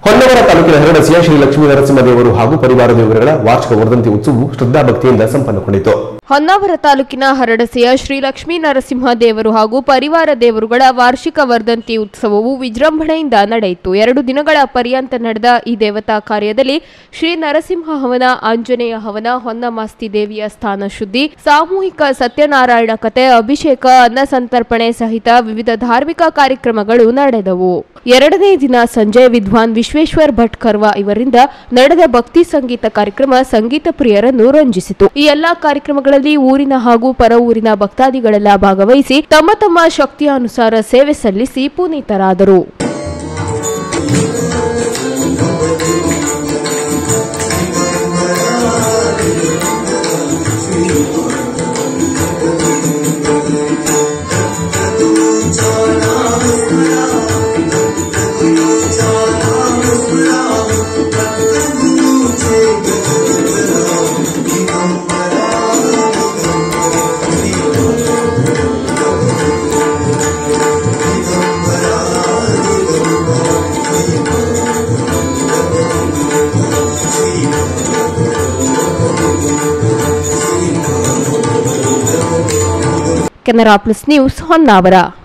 ಹೊನ್ನವರ ತಾಲೂಕಿನ ಹೆರಡಸಿಯ ಶ್ರೀ ಲಕ್ಷ್ಮೀ ನರಸಿಂಹದೇವರು ಹಾಗೂ ಪರಿವಾರ ದೇವರುಗಳ ವಾರ್ಷಿಕ ವರ್ಧಂತಿ ಉತ್ಸವವು ಶ್ರದ್ಧಾಭಕ್ತಿಯಿಂದ ಸಂಪನ್ನಗೊಂಡಿತು ಹೊನ್ನಾವರ ತಾಲೂಕಿನ ಹರಡಸೆಯ ಶ್ರೀ ಲಕ್ಷ್ಮೀ ನರಸಿಂಹ ದೇವರು ಹಾಗೂ ಪರಿವಾರ ದೇವರುಗಳ ವಾರ್ಷಿಕ ವರ್ಧಂತಿ ಉತ್ಸವವು ವಿಜೃಂಭಣೆಯಿಂದ ನಡೆಯಿತು ಎರಡು ದಿನಗಳ ಪರ್ಯಂತ ನಡೆದ ಈ ದೇವತಾ ಕಾರ್ಯದಲ್ಲಿ ಶ್ರೀ ನರಸಿಂಹ ಹವನ ಆಂಜನೇಯ ಹವನ ಹೊನ್ನಮಾಸ್ತಿ ದೇವಿಯ ಸ್ಥಾನ ಶುದ್ಧಿ ಸಾಮೂಹಿಕ ಸತ್ಯನಾರಾಯಣ ಕತೆ ಅಭಿಷೇಕ ಅನ್ನ ಸಂತರ್ಪಣೆ ಸಹಿತ ವಿವಿಧ ಧಾರ್ಮಿಕ ಕಾರ್ಯಕ್ರಮಗಳು ನಡೆದವು ಎರಡನೇ ದಿನ ಸಂಜೆ ವಿದ್ವಾನ್ ವಿಶ್ವೇಶ್ವರ್ ಭಟ್ ಕರ್ವಾ ಇವರಿಂದ ನಡೆದ ಭಕ್ತಿ ಸಂಗೀತ ಕಾರ್ಯಕ್ರಮ ಸಂಗೀತ ಪ್ರಿಯರನ್ನು ರಂಜಿಸಿತು ಈ ಎಲ್ಲಾ ಕಾರ್ಯಕ್ರಮಗಳಲ್ಲಿ ಊರಿನ ಹಾಗೂ ಪರ ಊರಿನ ಭಕ್ತಾದಿಗಳೆಲ್ಲ ಭಾಗವಹಿಸಿ ತಮ್ಮ ತಮ್ಮ ಶಕ್ತಿಯ ಅನುಸಾರ ಸೇವೆ ಸಲ್ಲಿಸಿ ಪುನೀತರಾದರು ಕೆನರಾ ಪ್ಲಸ್ ನ್ಯೂಸ್ ಹೊನ್ನಾವರ